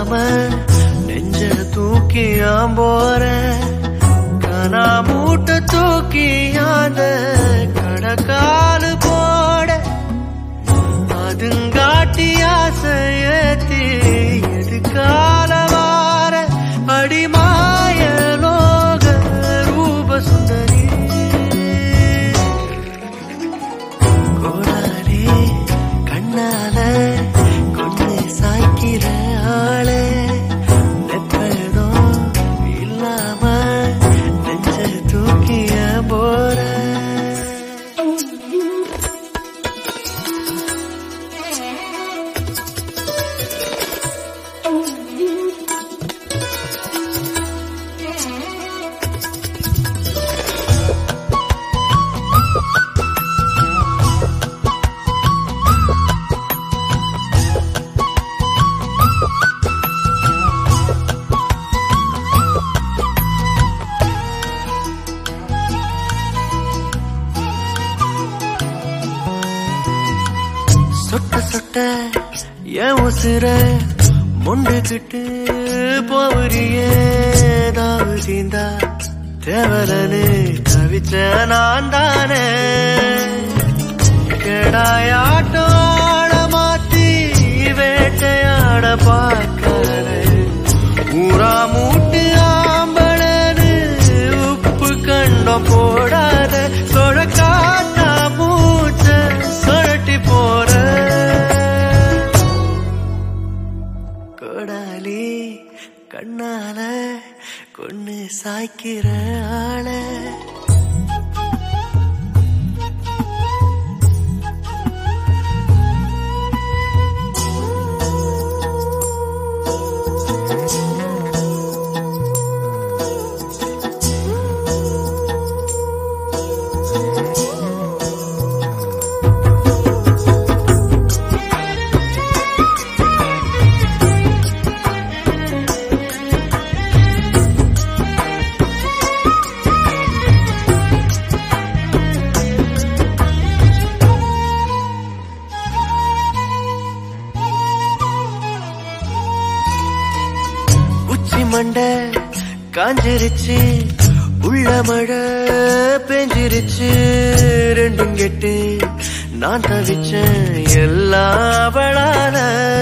இல்லாம நெஞ்ச தூக்கியாம் போற கனா மூட்டை தூக்கியாத கடக்காலு போட அதுங்காட்டி ஆசையத்தி எதுக்கால வார அடிமாய லோக ரூப சுந்தரி கோடாரி கண்ணால கொண்டு சாய்க்கிற ஆளே நெப்பதும் இல்லாம நெஞ்ச தூக்கிய போற சொட்ட சொட்ட என் உசுர முண்டுகிட்டு போவரியே தாவு தீந்தா தேவலனு தவிச்ச நான் தானே கெடாயாட்டம் ஆட மாத்தி வேட்டையாட பார்க்காத ஊரா மூட்டு ஆம்பளனு உப்பு கண்டம் போடாத சொழக்காத்தா மூச்ச சொரட்டி போற கொடாலி கண்ணால கொன்னு சாய்க்கிற ஆள உச்சி மண்டை காஞ்சிருச்சு உள்ள மழை பெஞ்சிருச்சு ரெண்டும் கெட்டு நான் தவிச்சேன் எல்லா அவளால